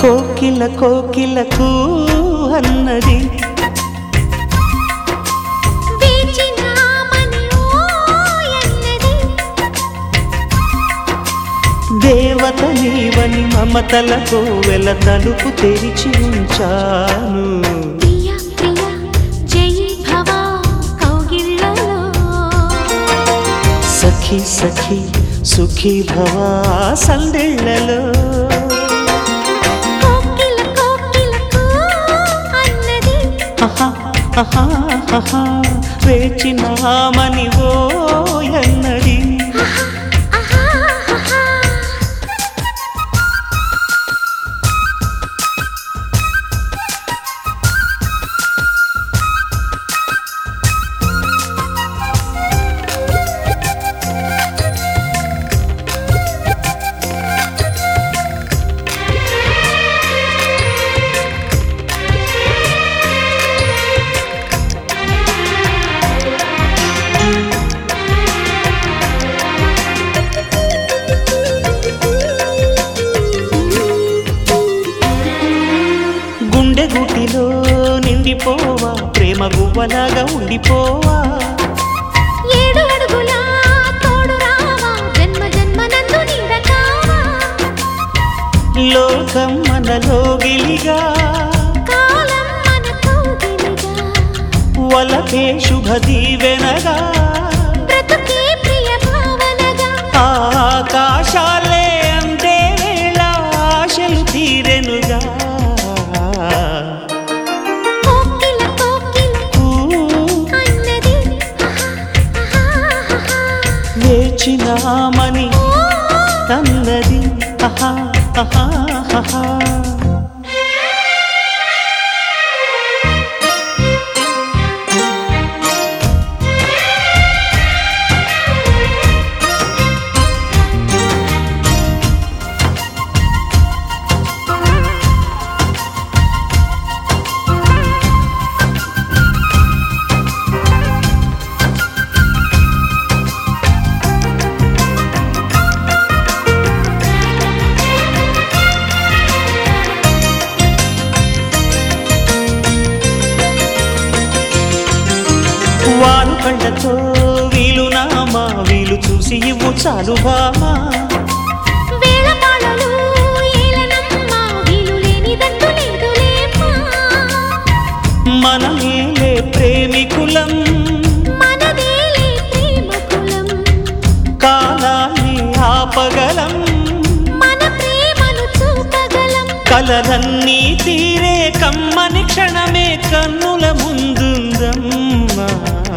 కోకిల కోకిలకు అన్నది వేచినామని ఓయన్నది దేవత నీవని మమతలతో వెల తలుపు తెరిచి ఉంచాను ప్రియ ప్రియ జై భవ కౌగిళ్ళలో సఖి సఖి సుఖీ భవా సందెళ్ళలో కోకిల కోకిలకు అన్నది ఆహా, ఆహా, ఆహా, వేచినామని ఓ అన్నది ఆహా ఆహా గుండె గుటిలో నిండిపోవా ప్రేమ గువ్వలాగా ఉండిపోవా ఏడు అడుగుల తోడు రావా జన్మ జన్మ నందు నీడ కావా లోకం మనలో గిలిగా కాలం మన కౌగిలిగా వలకే శుభ దీవెనగా బ్రతుకే ప్రియ భావనగా ఆకాశాలే అందే వేళ ఆశలు తీరెనుగా కోకిల కోకిల ఊ, అన్నది ఆహా ఆహా వేచినామని అన్నది ఆహా, ఆహా, ఆహా. వారు కండతో వీలు నామా వీలు చూసి ఇవ్వు చాలు బామా వేళ పాడలు ఏలనమ్మ వీలు లేనిదంటూ లేదులేమ్మా మనమేలే ప్రేమికులం మనదేలే ప్రేమ కులం కాలాన్ని ఆపగలం మన ప్రేమను చూపగలం కలలన్నీ తీరే కమ్మని క్షణమే కన్నుల ముందుందమ్మా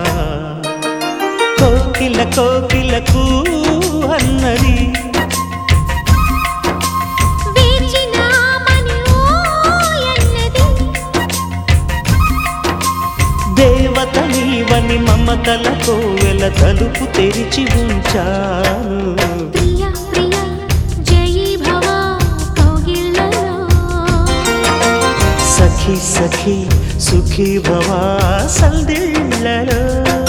కోకిల కోకిలకు అన్నది వేచినామని ఓయన్నది దేవత నీవని మమతలతో వెల తలుపు తెరిచి ఉంచాను ప్రియ ప్రియ జై భవ కౌగిళ్ళలో సఖి సఖి సుఖీ భవా సందిళ్ళలో